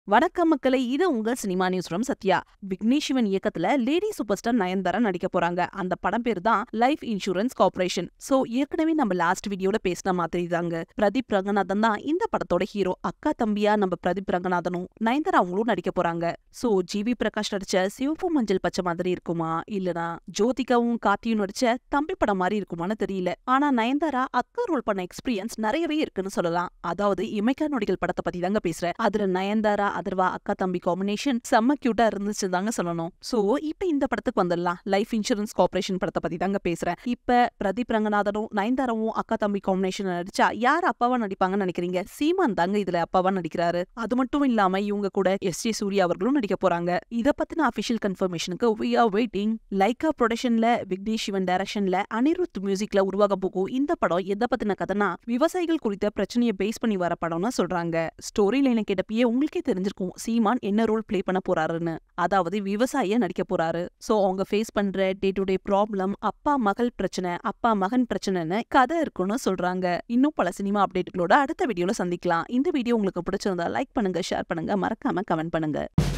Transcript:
வணக்கம் மக்களை இது உங்க cinema news from Sathya Vignesh Shivan இயக்கத்துல லேடி சூப்பர் ஸ்டார் நயன்தாரா நடிக்க போறாங்க அந்த படம் பேர் தான் லைஃப் இன்சூரன்ஸ் கார்பரேஷன் சோ ஏற்கனவே நம்ம லாஸ்ட் வீடியோல பேசின மாதிரி தாங்க பிரதீப் ரங்கநாதன் தான் இந்த படத்தோட ஹீரோ அக்கா தம்பியா நம்ம பிரதீப் ரங்கநாதனும் நயன்தாரா அவங்களும் நடிக்க போறாங்க சோ ஜிவி பிரகாஷ் நடிச்ச சிவப்பு மஞ்சள் பச்சை மாதிரி இருக்குமா இல்லனா ஜோதிகாவும் கார்த்தியும் நடிச்ச தம்பி படம் மாதிரி இருக்குமான்னு தெரியல ஆனா நயன்தாரா அக்கா ரோல் பண்ண எக்ஸ்பீரியன்ஸ் நிறையவே இருக்குன்னு சொல்லலாம் அதாவது இமைக்கா நொடிகள் படத்தை பத்தி தாங்க பேசுறேன் அதுல நயன்தாரா அதர்வா அக்கா தம்பி காம்பினேஷன் செம்ம கியூட்டா இருந்துச்சு தாங்க சொல்லணும் சோ இப்ப இந்த படத்துக்கு வந்துடலாம் லைஃப் இன்சூரன்ஸ் கார்பரேஷன் படத்தை பத்தி தாங்க பேசுறேன் இப்ப பிரதீப் ரங்கநாதனும் நயன்தாராவும் அக்கா தம்பி காம்பினேஷன் நடிச்சா யார் அப்பாவா நடிப்பாங்கன்னு நினைக்கிறீங்க சீமான் தாங்க இதுல அப்பாவா நடிக்கிறாரு அது மட்டும் இல்லாம இவங்க கூட எஸ் ஜே சூர்யா அவர்களும் நடிக்க போறாங்க இத பத்தின அபிஷியல் கன்ஃபர்மேஷனுக்கு வி ஆர் வெயிட்டிங் லைக்கா ப்ரொடக்ஷன்ல விக்னேஷ் சிவன் டைரக்ஷன்ல அனிருத் மியூசிக்ல உருவாக போகும் இந்த படம் எதை பத்தின கதைனா விவசாயிகள் குறித்த பிரச்சனையை பேஸ் பண்ணி வர படம்னு சொல்றாங்க ஸ்டோரி லைனை கேட்டப்பயே உங்களுக்கே தெரிஞ்சிருக்கும் சீமான் என்ன ரோல் ப்ளே பண்ண போறாருன்னு அதாவது விவசாயிய நடிக்க போறாரு சோ அவங்க ஃபேஸ் பண்ற டே டு டே ப்ராப்ளம் அப்பா மகள் பிரச்சனை அப்பா மகன் பிரச்சனைன்னு கதை இருக்குன்னு சொல்றாங்க இன்னும் பல சினிமா அப்டேட்டுகளோட அடுத்த வீடியோல சந்திக்கலாம் இந்த வீடியோ உங்களுக்கு பிடிச்சிருந்தா லைக் பண்ணுங்க ஷேர் பண்ணுங்க மறக்காம கமெண்ட் பண்ணுங்க